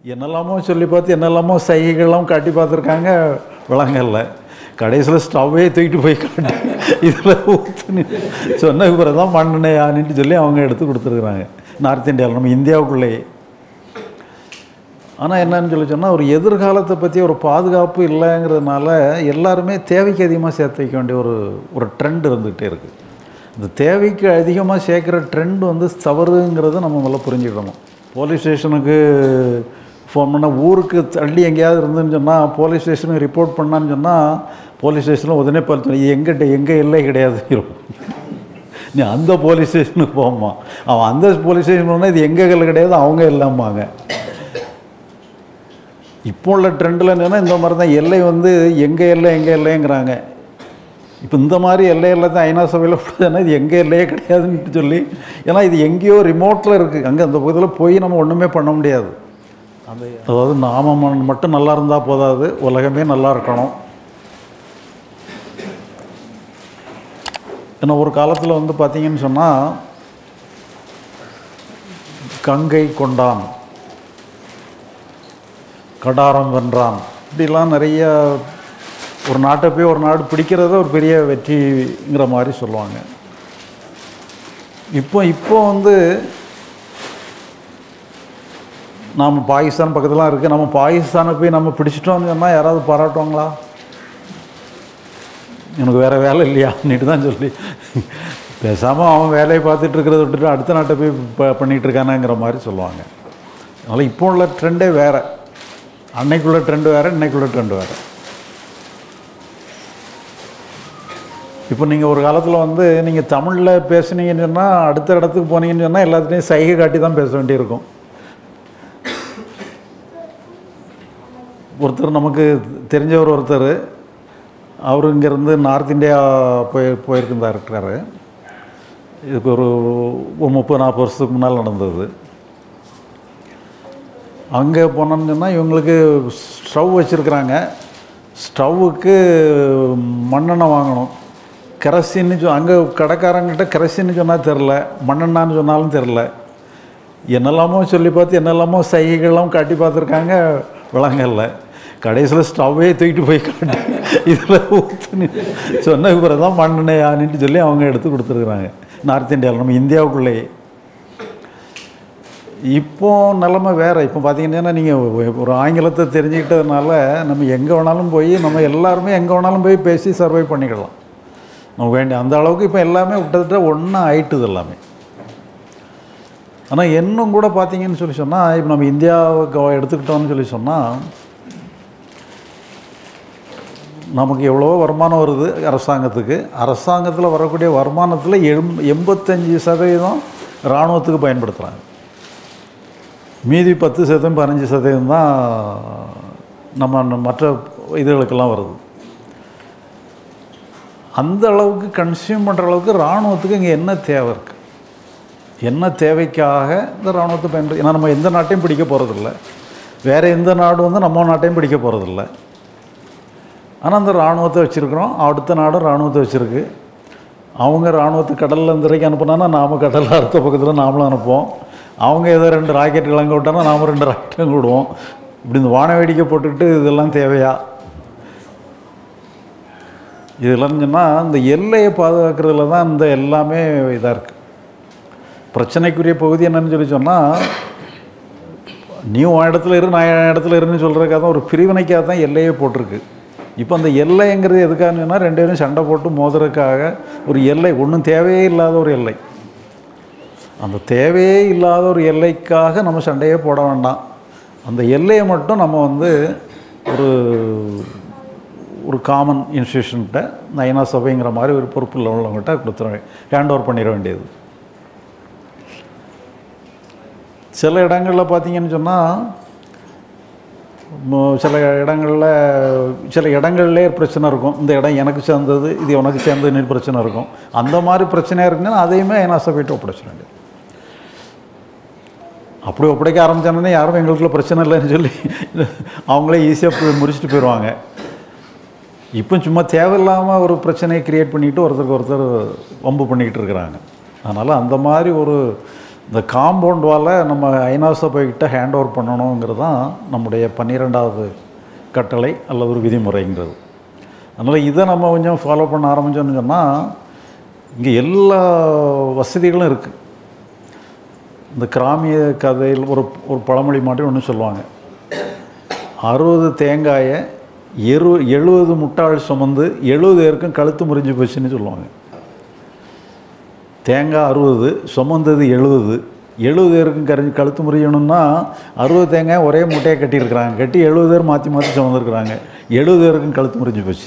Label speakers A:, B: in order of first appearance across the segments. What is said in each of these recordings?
A: என்னெல்லாமோ சொல்லி பார்த்து என்னெல்லாமோ சைகைகள்லாம் காட்டி பார்த்துருக்காங்க விளங்கல்ல கடைசியில் ஸ்டவ்வே தூக்கிட்டு போய் காட்டி இதில் ஊற்றுன்னு சொன்ன பிறகு தான் மண்ணெண்ணெய் ஆனிட்டு சொல்லி அவங்க எடுத்து கொடுத்துருக்குறாங்க நார்த் இந்தியாவில் நம்ம இந்தியாவுக்குள்ளேயே ஆனால் என்னன்னு சொல்லி சொன்னால் ஒரு எதிர்காலத்தை பற்றி ஒரு பாதுகாப்பு இல்லைங்கிறதுனால எல்லாருமே தேவைக்கு அதிகமாக சேர்த்து வைக்க வேண்டிய ஒரு ஒரு ட்ரெண்ட் இருந்துகிட்டே இருக்குது இந்த தேவைக்கு அதிகமாக சேர்க்குற ட்ரெண்ட் வந்து தவறுங்கிறத நம்ம முதல்ல புரிஞ்சுக்கணும் போலீஸ் ஸ்டேஷனுக்கு ஃபோன் பண்ணால் ஊருக்கு தள்ளி எங்கேயாவது இருந்துன்னு சொன்னால் போலீஸ் ஸ்டேஷனுக்கு ரிப்போர்ட் பண்ணான்னு சொன்னால் போலீஸ் ஸ்டேஷனில் உடனே பார்த்து இது எங்கிட்ட எங்கே எல்லை கிடையாது நீ அந்த போலீஸ் ஸ்டேஷனுக்கு போமா அவன் அந்த போலீஸ் ஸ்டேஷன் போனால் இது எங்கள் எல்லை கிடையாது அவங்க எல்லாம்பாங்க இப்போ உள்ள ட்ரெண்டில் என்னென்னா இந்த மாதிரி தான் எல்லை வந்து எங்கள் எல்லை எங்கள் எல்லைங்கிறாங்க இப்போ இந்த மாதிரி எல்லையில் தான் ஐநா சபையில் போடுதுன்னா இது எங்கள் எல்லையே கிடையாதுன்னு சொல்லி ஏன்னா இது எங்கேயோ ரிமோட்டில் இருக்குது அங்கே அந்த பகுதியில் போய் நம்ம ஒன்றுமே பண்ண முடியாது அந்த அதாவது நாம ம- மட்டும் நல்லா இருந்தால் போதாது உலகமே நல்லா இருக்கணும் ஏன்னா ஒரு காலத்தில் வந்து பார்த்தீங்கன்னு சொன்னால் கங்கை கொண்டான் கடாரம் வென்றான் இப்படிலாம் நிறைய ஒரு நாட்டை போய் ஒரு நாடு பிடிக்கிறத ஒரு பெரிய வெற்றிங்கிற மாதிரி சொல்லுவாங்க இப்போ இப்போ வந்து நாம் பாகிஸ்தான் பக்கத்துலாம் இருக்குது நம்ம பாகிஸ்தானை போய் நம்ம பிடிச்சிட்டோம்னு சொன்னால் யாராவது பாராட்டுவாங்களா எனக்கு வேறு வேலை இல்லையான்னுட்டு தான் சொல்லி பேசாமல் அவன் வேலையை பார்த்துட்டு இருக்கிறத விட்டுட்டு அடுத்த நாட்டை போய் ப பண்ணிகிட்டு இருக்கானேங்கிற மாதிரி சொல்லுவாங்க அதனால் இப்போ உள்ள ட்ரெண்டே வேறு அன்னைக்குள்ள ட்ரெண்டு வேறு இன்னைக்குள்ள ட்ரெண்டு வேறு இப்போ நீங்கள் ஒரு காலத்தில் வந்து நீங்கள் தமிழில் பேசுனீங்கன்னு சொன்னால் அடுத்த இடத்துக்கு போனீங்கன்னு சொன்னால் எல்லாத்துலேயும் சைகை காட்டி தான் பேச வேண்டியிருக்கும் ஒருத்தர் நமக்கு தெரிஞ்சவர் ஒருத்தர் அவர் இங்கேருந்து நார்த் இந்தியா போய் போயிருந்தா இருக்கிறாரு இதுக்கு ஒரு ஒரு முப்பது நாற்பது வருஷத்துக்கு முன்னால் நடந்தது அங்கே போனோம்னு சொன்னால் இவங்களுக்கு ஸ்டவ் வச்சுருக்குறாங்க ஸ்டவ்வுக்கு மண்ணெண்ணெய் வாங்கணும் கெரசின்னு சொ அங்கே கடைக்காரங்கிட்ட கெரசின்னு சொன்னால் தெரில மண்ணெண்ணான்னு சொன்னாலும் தெரில என்னெல்லாமோ சொல்லி பார்த்து என்னெல்லாமோ சைகைகள்லாம் காட்டி பார்த்துருக்காங்க விளங்கல்ல கடைசியில் ஸ்டவ்வே தூக்கிட்டு போய் காட்டி இதில் ஊற்றுன்னு சொன்ன பிறகு தான் மண்ணெண்ணெய் ஆனிட்டு சொல்லி அவங்க எடுத்து கொடுத்துருக்குறாங்க நார்த் இந்தியாவில் நம்ம இந்தியாவுக்குள்ளேயே இப்போ நிலமை வேறு இப்போ பார்த்தீங்கன்னா நீங்கள் ஒரு ஆங்கிலத்தை தெரிஞ்சுக்கிட்டதுனால நம்ம எங்கே வேணாலும் போய் நம்ம எல்லாருமே எங்கே வேணாலும் போய் பேசி சர்வை பண்ணிக்கலாம் நம்ம வேண்டிய அந்த அளவுக்கு இப்போ எல்லாமே கிட்டத்தட்ட ஒன்றா ஆயிட்டுது எல்லாமே ஆனால் இன்னும் கூட பார்த்தீங்கன்னு சொல்லி சொன்னால் இப்போ நம்ம இந்தியாவுக்கு எடுத்துக்கிட்டோம்னு சொல்லி சொன்னால் நமக்கு எவ்வளவோ வருமானம் வருது அரசாங்கத்துக்கு அரசாங்கத்தில் வரக்கூடிய வருமானத்தில் எம் எண்பத்தஞ்சு சதவீதம் இராணுவத்துக்கு பயன்படுத்துகிறாங்க மீதி பத்து சதவீதம் பதினஞ்சு சதவீதம் தான் நம்ம மற்ற இதுகளுக்கெல்லாம் வருது அந்த அளவுக்கு கன்சியூம் பண்ணுற அளவுக்கு இராணுவத்துக்கு இங்கே என்ன தேவை இருக்குது என்ன தேவைக்காக இந்த இராணுவத்தை பயன்படுத்தி ஏன்னா நம்ம எந்த நாட்டையும் பிடிக்க போகிறதில்ல வேறு எந்த நாடு வந்து நம்ம நாட்டையும் பிடிக்க போகிறதில்ல ஆனால் அந்த இராணுவத்தை வச்சுருக்குறோம் அடுத்த நாடும் இராணுவத்தை வச்சுருக்கு அவங்க இராணுவத்தை கடலில் இந்த வரைக்கும் அனுப்புனான்னா நாம் கடலில் அடுத்த பக்கத்தில் நாமளும் அனுப்புவோம் அவங்க ஏதோ ரெண்டு ராக்கெட்டுகள் அங்கே விட்டாங்கன்னா நாம் ரெண்டு ராக்கெட் அங்கே விடுவோம் இப்படி இந்த வான வேடிக்கை போட்டுக்கிட்டு இதெல்லாம் தேவையா இதெல்லாம் சொன்னால் இந்த எல்லையை பாதுகாக்கிறதுல தான் இந்த எல்லாமே இதாக இருக்குது பிரச்சனைக்குரிய பகுதி என்னன்னு சொல்லி சொன்னால் நீ உன் இடத்துல இரு நான் என் இடத்துல இருன்னு சொல்கிறதுக்காக தான் ஒரு பிரிவினைக்காக தான் எல்லையே போட்டிருக்கு இப்போ அந்த எல்லைங்கிறது எதுக்காகன்னு சொன்னால் ரெண்டு பேரும் சண்டை போட்டு மோதுறதுக்காக ஒரு எல்லை ஒன்றும் தேவையே இல்லாத ஒரு எல்லை அந்த தேவையே இல்லாத ஒரு எல்லைக்காக நம்ம சண்டையே போட வேண்டாம் அந்த எல்லையை மட்டும் நம்ம வந்து ஒரு ஒரு காமன் இன்ஸ்டியூஷன்கிட்ட இந்த ஐநா சபைங்கிற மாதிரி ஒரு பொறுப்பில் உள்ளவங்ககிட்ட கொடுத்துட ஹேண்ட் ஓவர் பண்ணிட வேண்டியது சில இடங்களில் பார்த்தீங்கன்னு சொன்னால் சில இடங்களில் சில இடங்கள்லே பிரச்சனை இருக்கும் இந்த இடம் எனக்கு சேர்ந்தது இது உனக்கு சேர்ந்ததுன்னு பிரச்சனை இருக்கும் அந்த மாதிரி பிரச்சனையாக இருக்குன்னா அதையுமே ஐநா சபையிட்ட ஒப்படைச்ச வேண்டியது அப்படி ஒப்படைக்க ஆரம்பித்தானே யாரும் எங்களுக்குள்ள பிரச்சனை இல்லைன்னு சொல்லி அவங்களே ஈஸியாக போய் முடிச்சுட்டு போயிடுவாங்க இப்போ சும்மா தேவையில்லாமல் ஒரு பிரச்சனையை கிரியேட் பண்ணிட்டு ஒருத்தருக்கு ஒருத்தர் வம்பு பண்ணிக்கிட்டு இருக்கிறாங்க அதனால் அந்த மாதிரி ஒரு இந்த காம்பவுண்ட் வாலை நம்ம ஐநா சபைக்கிட்ட ஹேண்ட் ஓவர் பண்ணணுங்கிறது தான் நம்முடைய பன்னிரெண்டாவது கட்டளை அல்லது ஒரு விதிமுறைங்கிறது அதனால் இதை நம்ம கொஞ்சம் ஃபாலோ பண்ண ஆரம்பித்தோம்னு சொன்னால் இங்கே எல்லா வசதிகளும் இருக்குது இந்த கிராமிய கதையில் ஒரு ஒரு பழமொழி மாதிரி ஒன்று சொல்லுவாங்க அறுபது தேங்காயை எரு எழுபது முட்டாள் சுமந்து எழுபது பேருக்கும் கழுத்து முறிஞ்சு போச்சுன்னு சொல்லுவாங்க தேங்காய் அறுபது சுமந்தது எழுபது எழுபது பேருக்கும் கரைஞ்சி கழுத்து முறியணும்னா அறுபது தேங்காய் ஒரே மூட்டையை கட்டியிருக்கிறாங்க கட்டி எழுபது பேர் மாற்றி மாற்றி சுமந்துருக்குறாங்க எழுபது பேருக்கும் கழுத்து முறிஞ்சு போச்சு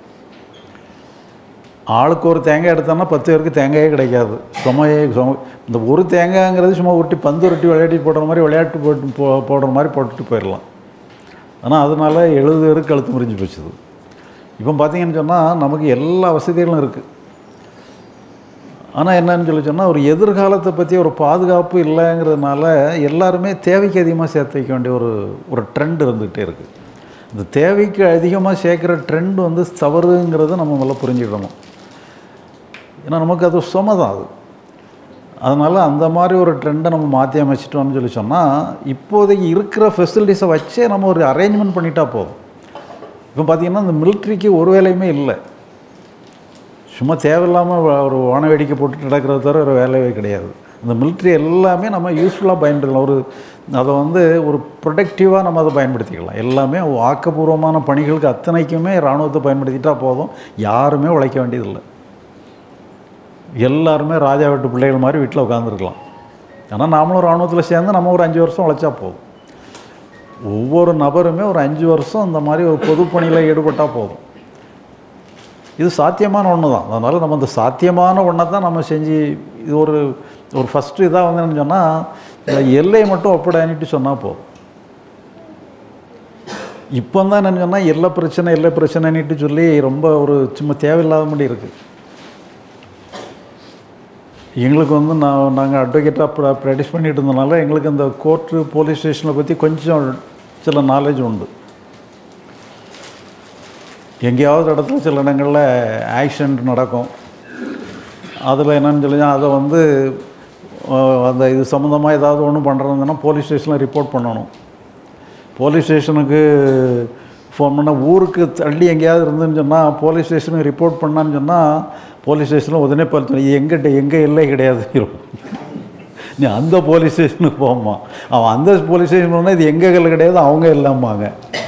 A: ஆளுக்கு ஒரு தேங்காய் எடுத்தோம்னா பத்து பேருக்கு தேங்காயே கிடைக்காது சுமையே சும இந்த ஒரு தேங்காய்ங்கிறது சும்மா உருட்டி பந்து உருட்டி விளையாட்டி போடுற மாதிரி விளையாட்டு போட்டு போ போடுற மாதிரி போட்டுட்டு போயிடலாம் ஆனால் அதனால எழுபது பேருக்கு கழுத்து முறிஞ்சு போச்சுது இப்போ பார்த்தீங்கன்னு சொன்னால் நமக்கு எல்லா வசதிகளும் இருக்குது ஆனால் என்னன்னு சொல்லி சொன்னால் ஒரு எதிர்காலத்தை பற்றி ஒரு பாதுகாப்பு இல்லைங்கிறதுனால எல்லாருமே தேவைக்கு அதிகமாக சேர்த்து வைக்க வேண்டிய ஒரு ஒரு ட்ரெண்ட் இருந்துகிட்டே இருக்குது இந்த தேவைக்கு அதிகமாக சேர்க்குற ட்ரெண்ட் வந்து தவறுங்கிறத நம்ம முதல்ல புரிஞ்சுக்கணும் ஏன்னா நமக்கு அது சுமை தான் அது அதனால் அந்த மாதிரி ஒரு ட்ரெண்டை நம்ம மாற்றி அமைச்சிட்டோம்னு சொல்லி சொன்னால் இப்போதைக்கு இருக்கிற ஃபெசிலிட்டிஸை வச்சே நம்ம ஒரு அரேஞ்ச்மெண்ட் பண்ணிட்டா போதும் இப்போ பார்த்திங்கன்னா இந்த மிலிட்ரிக்கு ஒரு வேலையுமே இல்லை சும்மா தேவையில்லாமல் ஒரு வான வேடிக்கை போட்டு நடக்கிறது தவிர ஒரு வேலையே கிடையாது இந்த மிலிட்ரி எல்லாமே நம்ம யூஸ்ஃபுல்லாக பயன்படுத்தலாம் ஒரு அதை வந்து ஒரு ப்ரொடக்டிவாக நம்ம அதை பயன்படுத்திக்கலாம் எல்லாமே ஆக்கப்பூர்வமான பணிகளுக்கு அத்தனைக்குமே இராணுவத்தை பயன்படுத்திட்டா போதும் யாருமே உழைக்க வேண்டியதில்லை எல்லாருமே ராஜா வீட்டு பிள்ளைகள் மாதிரி வீட்டில் உட்காந்துருக்கலாம் ஆனால் நாமளும் இராணுவத்தில் சேர்ந்து நம்ம ஒரு அஞ்சு வருஷம் உழைச்சா போதும் ஒவ்வொரு நபருமே ஒரு அஞ்சு வருஷம் இந்த மாதிரி ஒரு பொதுப்பணியில் ஈடுபட்டால் போதும் இது சாத்தியமான ஒன்று தான் அதனால் நம்ம இந்த சாத்தியமான ஒன்றை தான் நம்ம செஞ்சு இது ஒரு ஒரு ஃபஸ்ட்டு இதாக வந்து என்னன்னு சொன்னால் எல்லையை மட்டும் ஒப்படைன்னுட்டு சொன்னால் போதும் இப்போ தான் என்னன்னு சொன்னால் எல்லை பிரச்சனை எல்லை பிரச்சனைன்னுட்டு சொல்லி ரொம்ப ஒரு சும்மா தேவையில்லாத மாதிரி இருக்குது எங்களுக்கு வந்து நான் நாங்கள் அட்வொகேட்டாக ப்ராக்டிஸ் பண்ணிட்டு இருந்தனால எங்களுக்கு அந்த கோர்ட்டு போலீஸ் ஸ்டேஷனை பற்றி கொஞ்சம் சில நாலேஜ் உண்டு எங்கேயாவது இடத்துல சில இடங்களில் ஆக்சிடெண்ட் நடக்கும் அதில் என்னன்னு சொல்லி அதை வந்து அஹ், அந்த இது சம்மந்தமாக ஏதாவது ஒன்று பண்ணுறதுன்னா போலீஸ் ஸ்டேஷனில் ரிப்போர்ட் பண்ணணும் போலீஸ் ஸ்டேஷனுக்கு ஃபோன் பண்ண ஊருக்கு தள்ளி எங்கேயாவது இருந்துன்னு சொன்னால் போலீஸ் ஸ்டேஷனுக்கு ரிப்போர்ட் பண்ணான்னு சொன்னால் போலீஸ் ஸ்டேஷனில் உடனே பார்த்து இது எங்கிட்ட எங்கே எல்லை கிடையாது நீ அந்த போலீஸ் ஸ்டேஷனுக்கு போமா அவன் அந்த போலீஸ் ஸ்டேஷன் போனால் இது எங்கள் எல்லை கிடையாது அவங்க எல்லாம்பாங்க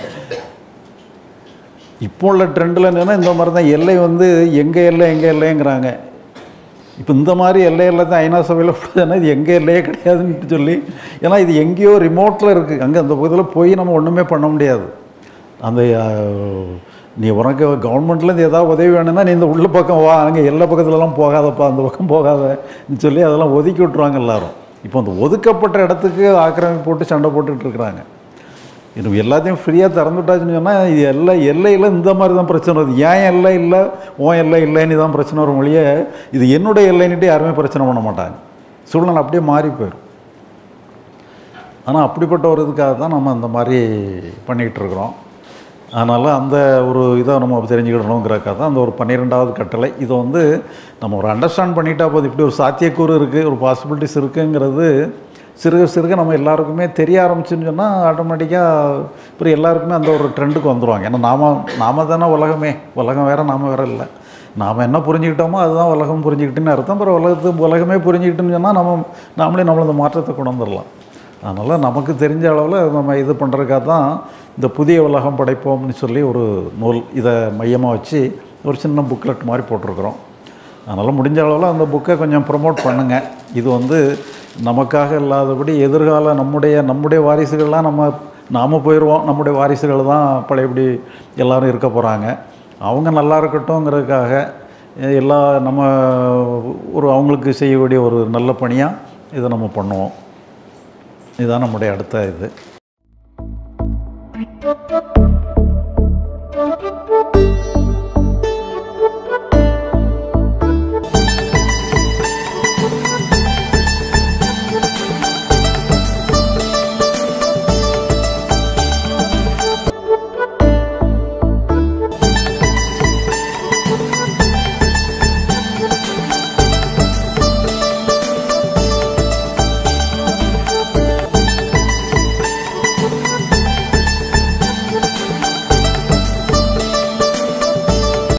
A: இப்போ உள்ள ட்ரெண்டில் என்னென்னா இந்த மாதிரி தான் எல்லை வந்து எங்கள் எல்லை எங்கள் எல்லைங்கிறாங்க இப்போ இந்த மாதிரி எல்லை எல்லை தான் ஐநா சபையில் போடுதுன்னா இது எங்கள் எல்லையே கிடையாதுன்னு சொல்லி ஏன்னா இது எங்கேயோ ரிமோட்டில் இருக்குது அங்கே அந்த பக்கத்தில் போய் நம்ம ஒன்றுமே பண்ண முடியாது அந்த அஹ், நீ உனக்கு கவர்மெண்ட்லேருந்து ஏதாவது உதவி வேணும்னா நீ இந்த உள்ள பக்கம் வா அங்கே எல்லா பக்கத்துலலாம் போகாதப்பா அந்த பக்கம் போகாதன்னு சொல்லி அதெல்லாம் ஒதுக்கி விட்ருவாங்க எல்லாரும் இப்போ அந்த ஒதுக்கப்பட்ட இடத்துக்கு ஆக்கிரமிப்பு போட்டு சண்டை போட்டுட்டு இருக்கிறாங்க இது எல்லாத்தையும் ஃப்ரீயாக திறந்து விட்டாச்சுன்னு சொன்னால் இது எல்லாம் எல்லையில் இந்த மாதிரி தான் பிரச்சனை வருது ஏன் எல்லை இல்லை உன் எல்லை இல்லைன்னு தான் பிரச்சனை வரும் மொழியே இது என்னுடைய எல்லைன்னுட்டு யாருமே பிரச்சனை பண்ண மாட்டாங்க சூழ்நிலை அப்படியே மாறி போயிடும் ஆனால் அப்படிப்பட்ட ஒரு இதுக்காக தான் நம்ம அந்த மாதிரி பண்ணிக்கிட்டு இருக்கிறோம் அதனால் அந்த ஒரு இதை நம்ம தெரிஞ்சுக்கிடணுங்கிறக்காக தான் அந்த ஒரு பன்னிரெண்டாவது கட்டளை இதை வந்து நம்ம ஒரு அண்டர்ஸ்டாண்ட் பண்ணிட்டா போதும் இப்படி ஒரு சாத்தியக்கூறு இருக்குது ஒரு பாசிபிலிட்டிஸ் இருக்குங்கிறது சிறுக சிறுக நம்ம எல்லாருக்குமே தெரிய ஆரம்பிச்சுன்னு சொன்னால் ஆட்டோமேட்டிக்காக அப்புறம் எல்லாருக்குமே அந்த ஒரு ட்ரெண்டுக்கு வந்துடுவாங்க ஏன்னா நாம நாம தானே உலகமே உலகம் வேறு நாம வேறு இல்லை நாம் என்ன புரிஞ்சுக்கிட்டோமோ அதுதான் உலகம் புரிஞ்சுக்கிட்டுன்னு அர்த்தம் அப்புறம் உலகத்து உலகமே புரிஞ்சுக்கிட்டுன்னு சொன்னால் நம்ம நாமளே நம்மள அந்த மாற்றத்தை கொண்டு வந்துடலாம் அதனால் நமக்கு தெரிஞ்ச அளவில் நம்ம இது பண்ணுறதுக்காக தான் இந்த புதிய உலகம் படைப்போம்னு சொல்லி ஒரு நூல் இதை மையமாக வச்சு ஒரு சின்ன புக்லெட் மாதிரி போட்டிருக்கிறோம் அதனால் முடிஞ்ச அளவில் அந்த புக்கை கொஞ்சம் ப்ரமோட் பண்ணுங்கள் இது வந்து நமக்காக இல்லாதபடி எதிர்கால நம்முடைய நம்முடைய வாரிசுகள்லாம் நம்ம நாம் போயிடுவோம் நம்முடைய வாரிசுகள் தான் பழையபடி எல்லாரும் இருக்க போகிறாங்க அவங்க நல்லா இருக்கட்டும்ங்கிறதுக்காக எல்லா நம்ம ஒரு அவங்களுக்கு செய்யக்கூடிய ஒரு நல்ல பணியாக இதை நம்ம பண்ணுவோம் இதுதான் நம்முடைய அடுத்த இது